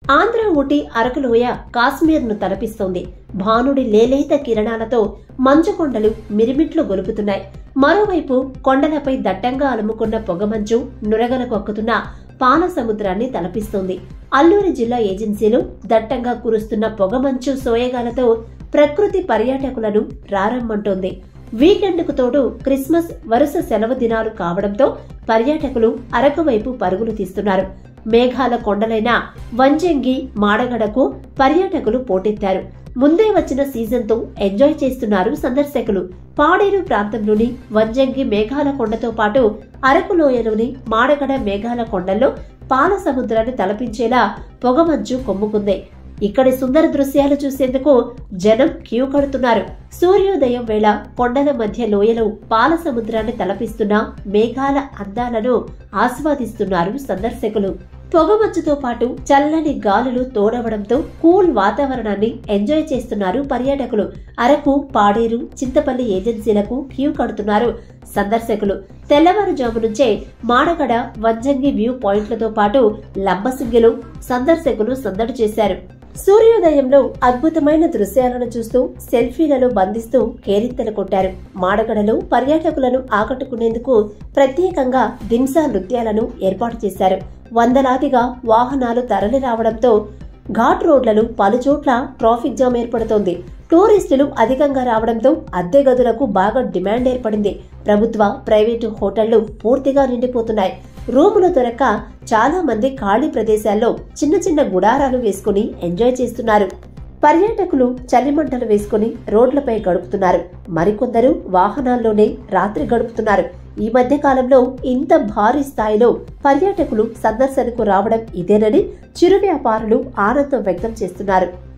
ఆంధ్ర ఊటీ అరకులోయ కాశ్మీర్ను తలపిస్తోంది భానుడి లేలేత కిరణాలతో మంచు కొండలు మిరిమిట్లు గొలుపుతున్నాయి మరోవైపు కొండలపై దట్టంగా అలుముకున్న పొగమంచు నురగల కొక్కుతున్న పాల సముద్రాన్ని తలపిస్తోంది అల్లూరి జిల్లా ఏజెన్సీలు దట్టంగా కురుస్తున్న పొగమంచు సోయగాలతో ప్రకృతి పర్యాటకులను రారమ్మంటోంది వీకెండ్కు తోడు క్రిస్మస్ వరుస సెలవు దినాలు కావడంతో పర్యాటకులు అరకు వైపు పరుగులు తీస్తున్నారు మేఘాల కొండలైన వంజంగి మాడగడకు పర్యాటకులు పోటెత్తారు ముందే వచ్చిన సీజన్తో ఎంజాయ్ చేస్తున్నారు సందర్శకులు పాడేరు ప్రాంతంలోని వంజంగి మేఘాల కొండతో పాటు అరకు లోయలోని మాడగడ మేఘాల కొండల్లో పాల సముద్రాన్ని తలపించేలా పొగమంచు కొమ్ముకుంది ఇక్కడి సుందర దృశ్యాలు చూసేందుకు జనం క్యూ కడుతున్నారు సూర్యోదయం వేళ కొండల మధ్య లోయలో పాల సముద్రాన్ని తలపిస్తున్న మేఘాల అందాలను ఆస్వాదిస్తున్నారు సందర్శకులు పొగమంచుతో పాటు చల్లని గాలులు తోడవడంతో కూల్ వాతావరణాన్ని ఎంజాయ్ చేస్తున్నారు పర్యాటకులు అరకు పాడేరు చింతపల్లి ఏజెన్సీలకు క్యూ కడుతున్నారు సందర్శకులు తెల్లవారుజాము నుంచే మాడగడ వంజంగి వ్యూ పాయింట్లతో పాటు లంబసింగిలో సందర్శకులు సందడి చేశారు సూర్యోదయంలో అద్భుతమైన దృశ్యాలను చూస్తూ సెల్ఫీలలో బంధిస్తూ కేరింతలు కొట్టారు మాడగడలో పర్యాటకులను ఆకట్టుకునేందుకు ప్రత్యేకంగా దింసా నృత్యాలను ఏర్పాటు చేశారు వందలాదిగా వాహనాలు తరలి రావడంతో ఘాట్ రోడ్లలో పలుచోట్ల ట్రాఫిక్ జామ్ ఏర్పడుతోంది టూరిస్టులు అధికంగా రావడంతో అద్దె గదులకు బాగా డిమాండ్ ఏర్పడింది ప్రభుత్వ ప్రైవేటు హోటళ్లు పూర్తిగా నిండిపోతున్నాయి రూములు దొరక్క చాలా మంది ఖాళీ ప్రదేశాల్లో చిన్న చిన్న గుడారాలు వేసుకుని ఎంజాయ్ చేస్తున్నారు పర్యాటకులు చలిమంటలు వేసుకుని రోడ్లపై గడుపుతున్నారు మరికొందరు వాహనాల్లోనే రాత్రి గడుపుతున్నారు ఈ మధ్య కాలంలో ఇంత భారీ స్థాయిలో పర్యాటకులు సందర్శనకు రావడం ఇదేనని చిరు వ్యాపారులు ఆనందం వ్యక్తం చేస్తున్నారు